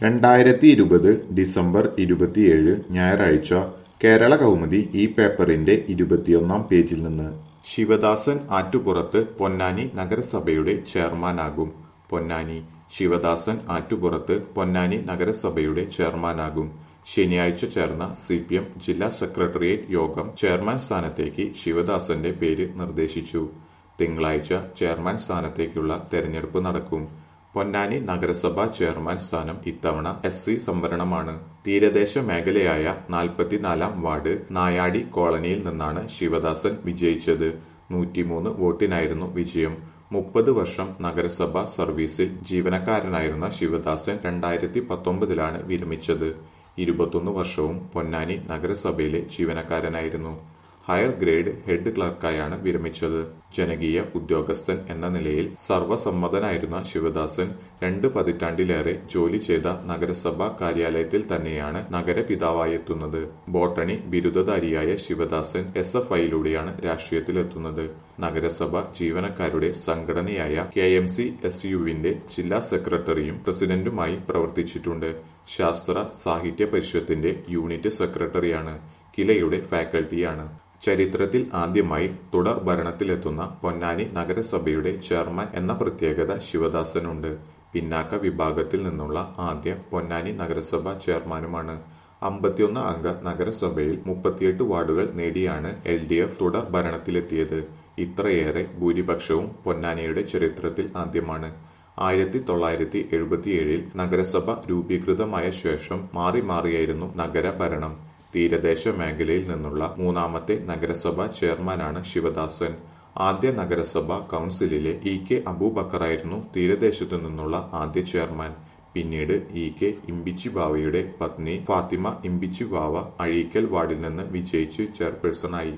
രണ്ടായിരത്തി ഇരുപത് ഡിസംബർ ഇരുപത്തിയേഴ് ഞായറാഴ്ച കേരള കൗമുദി ഈ പേപ്പറിന്റെ ഇരുപത്തിയൊന്നാം പേജിൽ നിന്ന് ശിവദാസൻ ആറ്റുപുറത്ത് പൊന്നാനി നഗരസഭയുടെ ചെയർമാനാകും പൊന്നാനി ശിവദാസൻ ആറ്റുപുറത്ത് പൊന്നാനി നഗരസഭയുടെ ചെയർമാനാകും ശനിയാഴ്ച ചേർന്ന സി പി എം ജില്ലാ സെക്രട്ടേറിയറ്റ് യോഗം ചെയർമാൻ സ്ഥാനത്തേക്ക് ശിവദാസന്റെ പേര് നിർദ്ദേശിച്ചു തിങ്കളാഴ്ച ചെയർമാൻ സ്ഥാനത്തേക്കുള്ള തെരഞ്ഞെടുപ്പ് നടക്കും പൊന്നാനി നഗരസഭാ ചെയർമാൻ സ്ഥാനം ഇത്തവണ എസ് സി സംവരണമാണ് തീരദേശ മേഖലയായ നാൽപ്പത്തിനാലാം വാർഡ് നായാടി കോളനിയിൽ നിന്നാണ് ശിവദാസൻ വിജയിച്ചത് നൂറ്റിമൂന്ന് വോട്ടിനായിരുന്നു വിജയം മുപ്പത് വർഷം നഗരസഭാ സർവീസിൽ ജീവനക്കാരനായിരുന്ന ശിവദാസൻ രണ്ടായിരത്തി പത്തൊമ്പതിലാണ് വിരമിച്ചത് ഇരുപത്തൊന്ന് വർഷവും പൊന്നാനി നഗരസഭയിലെ ജീവനക്കാരനായിരുന്നു ഹയർ ഗ്രേഡ് ഹെഡ് ക്ലർക്കായാണ് വിരമിച്ചത് ജനകീയ ഉദ്യോഗസ്ഥൻ എന്ന നിലയിൽ സർവസമ്മതനായിരുന്ന ശിവദാസൻ രണ്ട് പതിറ്റാണ്ടിലേറെ ജോലി ചെയ്ത നഗരസഭാ കാര്യാലയത്തിൽ തന്നെയാണ് നഗരപിതാവായെത്തുന്നത് ബോട്ടണി ബിരുദധാരിയായ ശിവദാസൻ എസ് എഫ് ഐയിലൂടെയാണ് രാഷ്ട്രീയത്തിലെത്തുന്നത് നഗരസഭ ജീവനക്കാരുടെ സംഘടനയായ കെ എം സി എസ് യുവിന്റെ ജില്ലാ സെക്രട്ടറിയും പ്രസിഡന്റുമായി പ്രവർത്തിച്ചിട്ടുണ്ട് ശാസ്ത്ര സാഹിത്യ പരിഷത്തിന്റെ യൂണിറ്റ് സെക്രട്ടറിയാണ് കിലയുടെ ഫാക്കൽറ്റിയാണ് ചരിത്രത്തിൽ ആദ്യമായി തുടർ ഭരണത്തിലെത്തുന്ന പൊന്നാനി നഗരസഭയുടെ ചെയർമാൻ എന്ന പ്രത്യേകത ശിവദാസനുണ്ട് പിന്നാക്ക വിഭാഗത്തിൽ നിന്നുള്ള ആദ്യ പൊന്നാനി നഗരസഭ ചെയർമാനുമാണ് അമ്പത്തിയൊന്ന് അംഗ നഗരസഭയിൽ മുപ്പത്തിയെട്ട് വാർഡുകൾ നേടിയാണ് എൽ ഡി എഫ് തുടർ ഭരണത്തിലെത്തിയത് ഇത്രയേറെ ഭൂരിപക്ഷവും പൊന്നാനിയുടെ ചരിത്രത്തിൽ ആദ്യമാണ് ആയിരത്തി തൊള്ളായിരത്തി എഴുപത്തിയേഴിൽ നഗരസഭ രൂപീകൃതമായ ശേഷം മാറി മാറിയായിരുന്നു നഗരഭരണം തീരദേശ മേഖലയിൽ നിന്നുള്ള മൂന്നാമത്തെ നഗരസഭാ ചെയർമാനാണ് ശിവദാസൻ ആദ്യ നഗരസഭാ കൗൺസിലിലെ ഇ കെ അബൂബക്കറായിരുന്നു തീരദേശത്തു നിന്നുള്ള ആദ്യ ചെയർമാൻ പിന്നീട് ഇ കെ ഇമ്പിച്ചിബാവയുടെ പത്നി ഫാത്തിമ ഇമ്പിച്ചിബാവ അഴീക്കൽ വാർഡിൽ നിന്ന് വിജയിച്ച് ചെയർപേഴ്സണായി